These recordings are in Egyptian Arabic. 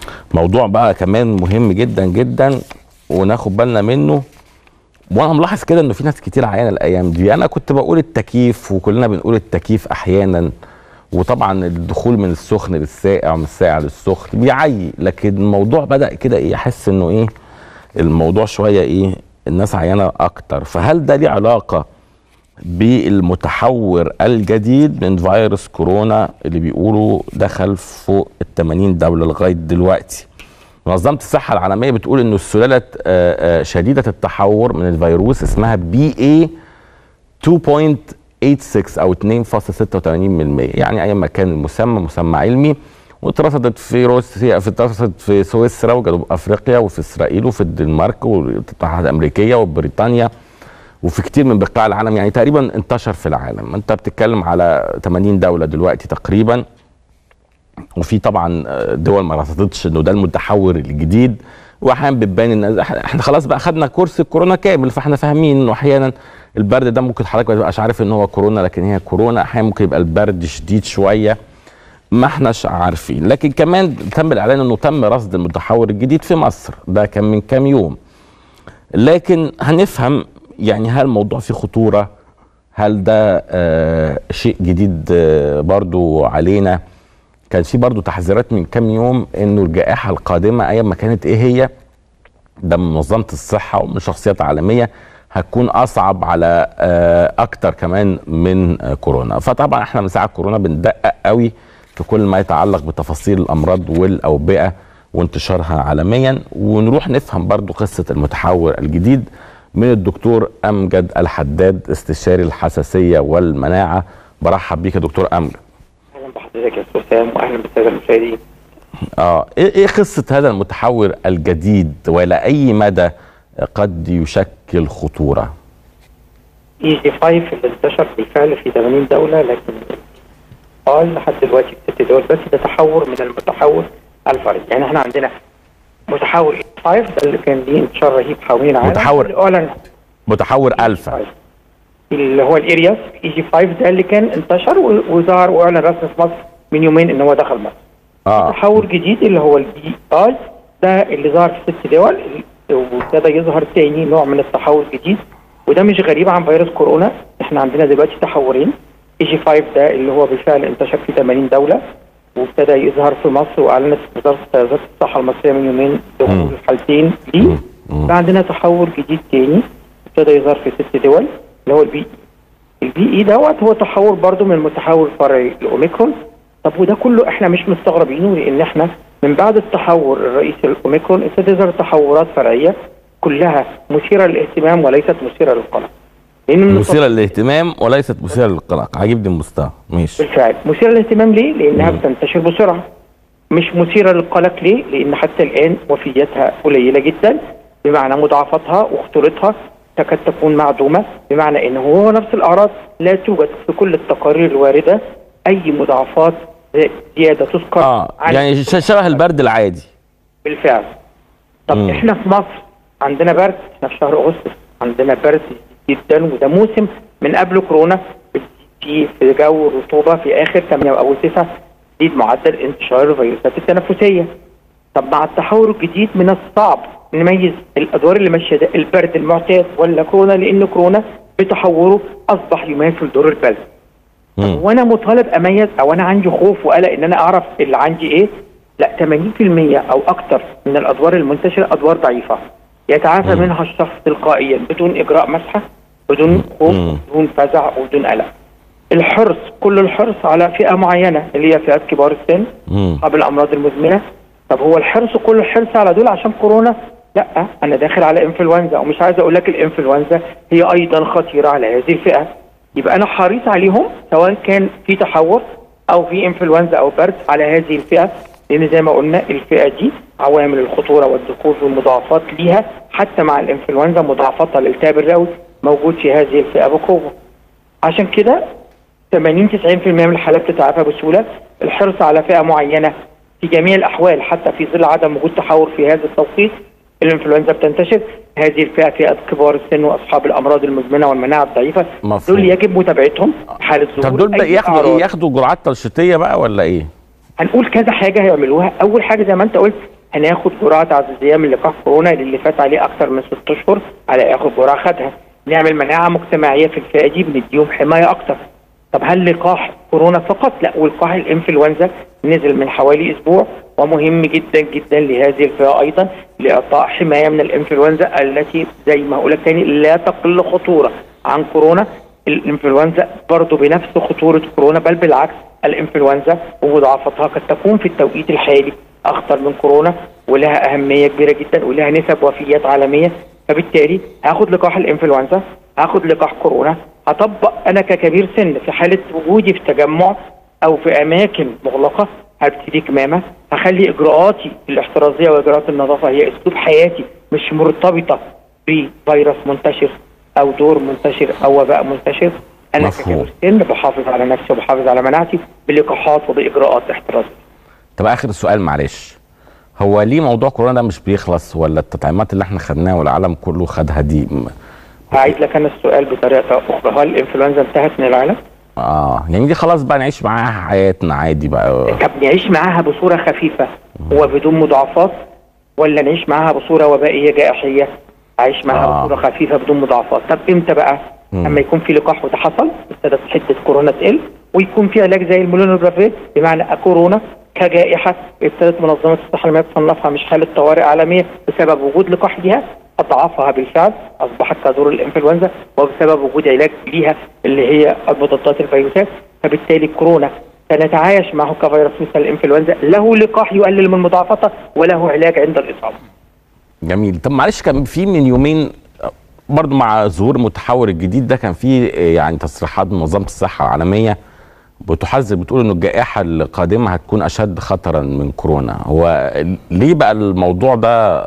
موضوع بقى كمان مهم جدا جدا وناخد بالنا منه وانا ملاحظ كده انه في ناس كتير عيانه الايام دي انا كنت بقول التكييف وكلنا بنقول التكييف احيانا وطبعا الدخول من السخن للساقع ومن الساقع للسخن بيعي لكن الموضوع بدا كده ايه احس انه ايه الموضوع شويه ايه الناس عيانه اكتر فهل ده ليه علاقه بالمتحور الجديد من فيروس كورونا اللي بيقولوا دخل فوق ال 80 دوله لغايه دلوقتي منظمه الصحه العالميه بتقول انه السلاله آه، آه، شديده التحور من الفيروس اسمها بي اي 2.86 او 2.86% يعني اي مكان المسمى مسمى علمي واترصدت في روسيا في اترصدت في سويسرا وجنوب افريقيا وفي اسرائيل وفي الدنمارك والاتحاد الامريكيه وبريطانيا وفي كتير من بقاع العالم يعني تقريبا انتشر في العالم انت بتتكلم على 80 دوله دلوقتي تقريبا وفي طبعا دول ما رصدتش انه ده المتحور الجديد واحيانا بتبان ان احنا خلاص بقى خدنا كورس الكورونا كامل فاحنا فاهمين انه احيانا البرد ده ممكن حضرتك ما تبقاش عارف ان هو كورونا لكن هي كورونا احيانا ممكن يبقى البرد شديد شويه ما احناش عارفين لكن كمان تم الاعلان انه تم رصد المتحور الجديد في مصر ده كان من كام يوم لكن هنفهم يعني هل الموضوع فيه خطوره هل ده آه شيء جديد آه برضو علينا كان في برضو تحذيرات من كام يوم انه الجائحه القادمه ايا ما كانت ايه هي ده من منظمه الصحه ومن شخصيات عالميه هتكون اصعب على آه اكتر كمان من آه كورونا فطبعا احنا من ساعه كورونا بندقق قوي في كل ما يتعلق بتفاصيل الامراض والاوبئه وانتشارها عالميا ونروح نفهم برضو قصه المتحور الجديد من الدكتور امجد الحداد استشاري الحساسيه والمناعه برحب بيك يا دكتور امجد اهلا بحضرتك يا استاذ سام واهلا بالساده المشاهدين اه ايه إيه قصه هذا المتحور الجديد والى اي مدى قد يشكل خطوره اي جي 5 اللي انتشر بالفعل في 80 دوله لكن قال لحد دلوقتي في ست دول بس ده تحور من المتحور الفارس يعني احنا عندنا متحور اي 5 ده اللي كان ليه انتشار رهيب حوالين العالم متحور- اللي اعلن متحور الفا اللي هو الارياس اي جي 5 ده اللي كان انتشر و- وظهر واعلن رسمي في مصر من يومين ان هو دخل مصر اه تحور جديد اللي هو البي اي ده اللي ظهر في ست دول وابتدى يظهر تاني نوع من التحور الجديد وده مش غريب عن فيروس كورونا احنا عندنا دلوقتي تحورين اي جي 5 ده اللي هو بالفعل انتشر في 80 دوله وابتدى يظهر في مصر واعلنت وزاره وزاره الصحه المصريه من يومين مم. دخول الحالتين ليه مم. فعندنا تحور جديد تاني ابتدى يظهر في ست دول اللي هو البي البي اي دوت هو تحور برضو من المتحور الفرعي الاوميكرون طب وده كله احنا مش مستغربينه لان احنا من بعد التحور الرئيسي الاوميكرون ابتدى تظهر تحورات فرعيه كلها مثيره للاهتمام وليست مثيره للقلق لان من مثيره للاهتمام وليست مثيره للقلق عجبني المستوى ماشي بالفعل مثيره للاهتمام ليه؟ لانها بتنتشر بسرعه مش مثيره للقلق ليه؟ لان حتى الان وفياتها قليله جدا بمعنى مضاعفاتها وخطورتها تكاد تكون معدومه بمعنى ان هو نفس الاعراض لا توجد في كل التقارير الوارده اي مضاعفات زياده تذكر اه عن- يعني ش- شبه البرد العادي بالفعل طب مم. احنا في مصر عندنا برد احنا في شهر اغسطس عندنا برد جدا وده موسم من قبل كورونا في في جو رطوبه في اخر 8 او 9 يزيد معدل انتشار الفيروسات التنفسيه طب مع التحور الجديد من الصعب نميز الادوار اللي ماشيه ده البرد المعتاد ولا كورونا لان كورونا بتحوره اصبح يماثل دور البرد مم. وانا مطالب اميز او انا عندي خوف وقلق ان انا اعرف اللي عندي ايه لا 80% او اكتر من الادوار المنتشره ادوار ضعيفه يتعافى مم. منها الشخص تلقائيا بدون اجراء مسحه بدون خوف مم. بدون فزع وبدون قلق الحرص كل الحرص على فئه معينه اللي هي فئات كبار السن مم. اصحاب الامراض المزمنه طب هو الحرص كل الحرص على دول عشان كورونا لا انا داخل على انفلونزا ومش عايز اقول لك الانفلونزا هي ايضا خطيره على هذه الفئه يبقى انا حريص عليهم سواء كان في تحور او في انفلونزا او برد على هذه الفئه لان زي ما قلنا الفئه دي عوامل الخطوره والدخول والمضاعفات ليها حتى مع الانفلونزا مضاعفاتها الالتهاب الرئوي موجود في هذه الفئه بقوه عشان كده 80 90% من الحالات تتعافى بسهوله الحرص على فئه معينه في جميع الاحوال حتى في ظل عدم وجود تحور في هذا التوقيت الانفلونزا بتنتشر هذه الفئه فئه كبار السن واصحاب الامراض المزمنه والمناعه الضعيفه مفهوم. دول يجب متابعتهم حاله ظهور طب دول بقى أي ياخدوا أعراض. ايه ياخدوا جرعات تنشيطيه بقى ولا ايه هنقول كذا حاجه هيعملوها اول حاجه زي ما انت قلت هناخد جرعه تعزيزيه من لقاح كورونا اللي فات عليه اكثر من ست اشهر على ياخد جرعه خدها نعمل مناعه مجتمعيه في الفئه دي بنديهم حمايه اكثر طب هل لقاح كورونا فقط؟ لا ولقاح الانفلونزا نزل من حوالي اسبوع ومهم جدا جدا لهذه الفئه ايضا لاعطاء حمايه من الانفلونزا التي زي ما هقول لك تاني لا تقل خطوره عن كورونا الانفلونزا برضه بنفس خطوره كورونا بل بالعكس الانفلونزا ومضاعفتها قد تكون في التوقيت الحالي اخطر من كورونا ولها اهميه كبيره جدا ولها نسب وفيات عالميه فبالتالي هاخد لقاح الانفلونزا هاخد لقاح كورونا هطبق انا ككبير سن في حاله وجودي في تجمع او في اماكن مغلقه هبتدي كمامه هخلي اجراءاتي الاحترازيه واجراءات النظافه هي اسلوب حياتي مش مرتبطه بفيروس منتشر او دور منتشر او وباء منتشر انا مفهوم. ككبير سن بحافظ على نفسي وبحافظ على مناعتي بلقاحات وباجراءات احترازيه طب اخر السؤال معلش هو ليه موضوع كورونا ده مش بيخلص ولا التطعيمات اللي احنا خدناها والعالم كله خدها دي م- هعيد لك انا السؤال بطريقه اخرى هل الانفلونزا انتهت من العالم؟ اه يعني دي خلاص بقى نعيش معاها حياتنا عادي بقى طب نعيش معاها بصوره خفيفه وبدون مضاعفات ولا نعيش معاها بصوره وبائيه جائحيه؟ اعيش معاها آه. بصوره خفيفه بدون مضاعفات، طب امتى بقى؟ مم. اما يكون في لقاح وده حصل ابتدت حده كورونا تقل ويكون في علاج زي المولونوجرافيت بمعنى كورونا كجائحه ابتدت منظمه الصحه العالميه تصنفها مش حاله طوارئ عالميه بسبب وجود لقاح ليها اضعافها بالفعل اصبحت كدور الانفلونزا وبسبب وجود علاج ليها اللي هي مضادات الفيروسات فبالتالي كورونا سنتعايش معه كفيروس مثل الانفلونزا له لقاح يقلل من مضاعفاتها وله علاج عند الاصابه جميل طب معلش كان في من يومين برضو مع ظهور المتحور الجديد ده كان في يعني تصريحات من منظمه الصحه العالميه بتحذر بتقول انه الجائحه القادمه هتكون اشد خطرا من كورونا هو ليه بقى الموضوع ده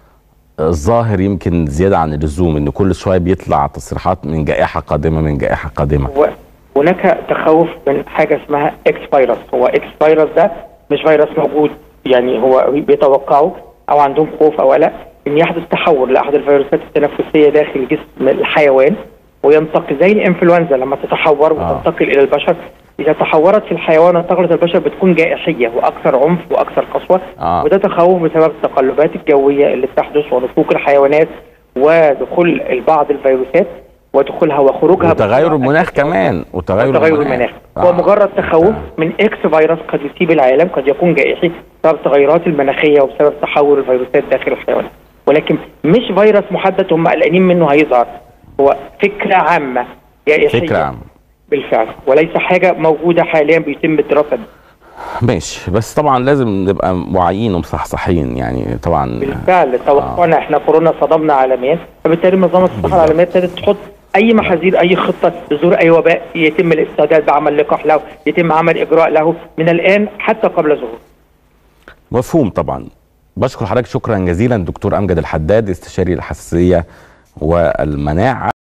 ظاهر يمكن زياده عن اللزوم ان كل شويه بيطلع تصريحات من جائحه قادمه من جائحه قادمه هو هناك تخوف من حاجه اسمها اكس فيروس هو اكس فيروس ده مش فيروس موجود يعني هو بيتوقعوا او عندهم خوف او قلق ان يحدث تحول لاحد الفيروسات التنفسيه داخل جسم الحيوان وينتقل زي الانفلونزا لما تتحور آه. وتنتقل الى البشر اذا تحورت في الحيوان وانتقلت البشر بتكون جائحيه واكثر عنف واكثر قسوه آه. وده تخوف بسبب التقلبات الجويه اللي بتحدث ونفوق الحيوانات ودخول بعض الفيروسات ودخولها وخروجها وتغير بسرعة المناخ كمان وتغير تغير المناخ هو مجرد تخوف من اكس فيروس قد يصيب العالم قد يكون جائحي بسبب التغيرات المناخيه وبسبب تحول الفيروسات داخل الحيوانات ولكن مش فيروس محدد هم قلقانين منه هيظهر هو فكره عامه جائحيه فكره عامه بالفعل وليس حاجه موجوده حاليا بيتم الدراسه بيها. ماشي بس طبعا لازم نبقى واعيين ومصحصحين يعني طبعا بالفعل توقعنا احنا كورونا صدمنا عالميا فبالتالي منظمه الصحه العالميه ابتدت تحط اي محاذير اي خطه لظهور اي وباء يتم الاستعداد بعمل لقاح له يتم عمل اجراء له من الان حتى قبل ظهوره مفهوم طبعا بشكر حضرتك شكرا جزيلا دكتور امجد الحداد استشاري الحساسيه والمناعه